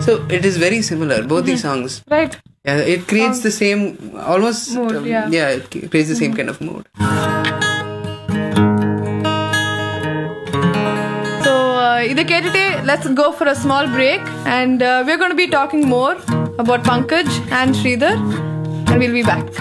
So it is very similar. Both these songs. Right Yeah, it creates the same, almost. Mood, um, yeah. it creates the same kind of mood. So இதை கேட்டுட்டே let's go for a small break and we're going to be talking more about Pankaj and Sridhar and we'll be back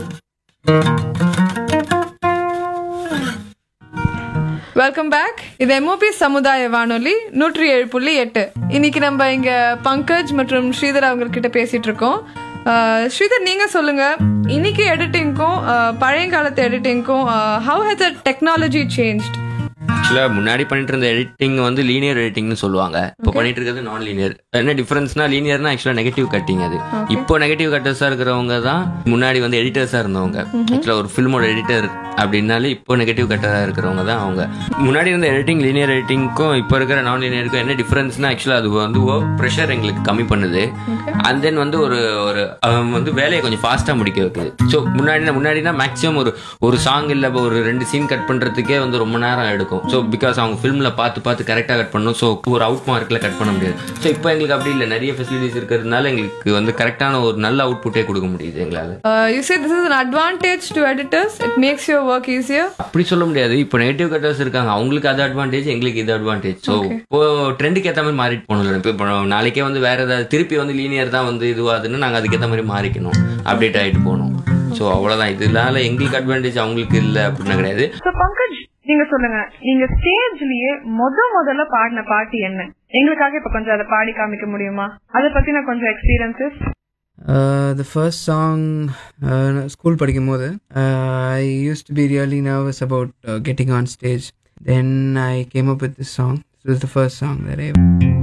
welcome back இது MOP சமுதாய வானொலி நூற்றி ஏழு புள்ளி எட்டு இன்னைக்கு நம்ம இங்க பங்கஜ் மற்றும் ஸ்ரீதர் அவங்க கிட்ட பேசிட்டு இருக்கோம் அஹ், ஸ்ரீதர் நீங்க சொல்லுங்க இன்னைக்கு எடிட்டிங்க்கும் பழைய காலத்து எடிட்டிங்க்கும் how has a technology changed ஆக்சுவலாக முன்னாடி பண்ணிட்டு இருந்த எடிட்டிங் வந்து லீனியர் எடிட்டிங்னு சொல்லுவாங்க இப்போ பண்ணிட்டு இருக்கிறது நான் லீனியர் என்ன டிஃபரன்ஸ்னா லீனியர்னா ஆக்சுவலாக நெகட்டிவ் கட்டிங் அது இப்போ நெகட்டிவ் கட்டர்ஸாக இருக்கிறவங்க தான் முன்னாடி வந்து எடிட்டர்ஸாக இருந்தவங்க ஆக்சுவலாக ஒரு ஃபில்மோட எடிட்டர் அப்படின்னாலே இப்போ நெகட்டிவ் கட்டராக இருக்கிறவங்க தான் அவங்க முன்னாடி இருந்த எடிட்டிங் லீனியர் எடிட்டிங்க்கும் இப்போ இருக்கிற நான் லீனியருக்கும் என்ன டிஃபரன்ஸ்னா ஆக்சுவலாக அது வந்து ப்ரெஷர் எங்களுக்கு கம்மி பண்ணுது அண்ட் தென் வந்து ஒரு ஒரு அவன் வந்து வேலையை கொஞ்சம் ஃபாஸ்ட்டாக முடிக்க வைக்குது ஸோ முன்னாடி முன்னாடினா மேக்ஸிமம் ஒரு ஒரு சாங் இல்லை ஒரு ரெண்டு சீன் கட் பண்ணுறதுக்கே வந்து ரொம்ப நேரம் எடுக்கும் ஸோ பிகாஸ் அவங்க ஃபிலிமில் பார்த்து பார்த்து கரெக்டாக கட் பண்ணணும் ஸோ ஒரு அவுட் மார்க்கில் கட் பண்ண முடியாது ஸோ இப்போ எங்களுக்கு அப்படி இல்லை நிறைய ஃபெசிலிட்டிஸ் இருக்கிறதுனால எங்களுக்கு வந்து கரெக்டான ஒரு நல்ல அவுட்புட்டே கொடுக்க முடியுது எங்களால் you say this is an advantage to editors it makes your work easier அப்படி சொல்ல முடியாது இப்போ நெகட்டிவ் கட்டர்ஸ் இருக்காங்க அவங்களுக்கு அது அட்வான்டேஜ் எங்களுக்கு இது அட்வான்டேஜ் ஸோ இப்போ ட்ரெண்டுக்கு ஏற்ற மாதிரி மாறிட்டு போகணும் இப்போ இப்போ நாளைக்கே வந்து வேற ஏதாவது திருப்பி வந்து லீனியர் தான் வந்து இதுவாகுதுன்னு நாங்கள் அதுக்கேற்ற மாதிரி மாறிக்கணும் அப்டேட் ஆகிட்டு போகணும் ஸோ அவ்வளோதான் இதனால எங்களுக்கு அட்வான்டேஜ் அவங்களுக்கு இல்லை அப்படின்னு கிடையாது சோ பங்கஜ் நீங்க சொல்லுங்க நீங்க ஸ்டேஜ்லயே முத முதல்ல பாடின பாட்டு என்ன எங்களுக்காக இப்ப கொஞ்சம் அதை பாடி காமிக்க முடியுமா அதை பத்தின கொஞ்சம் experiences Uh, the first song, uh, school படிக்கும்போது uh, I used to be really nervous about uh, getting on stage. Then I came up with this song. This was the first song that I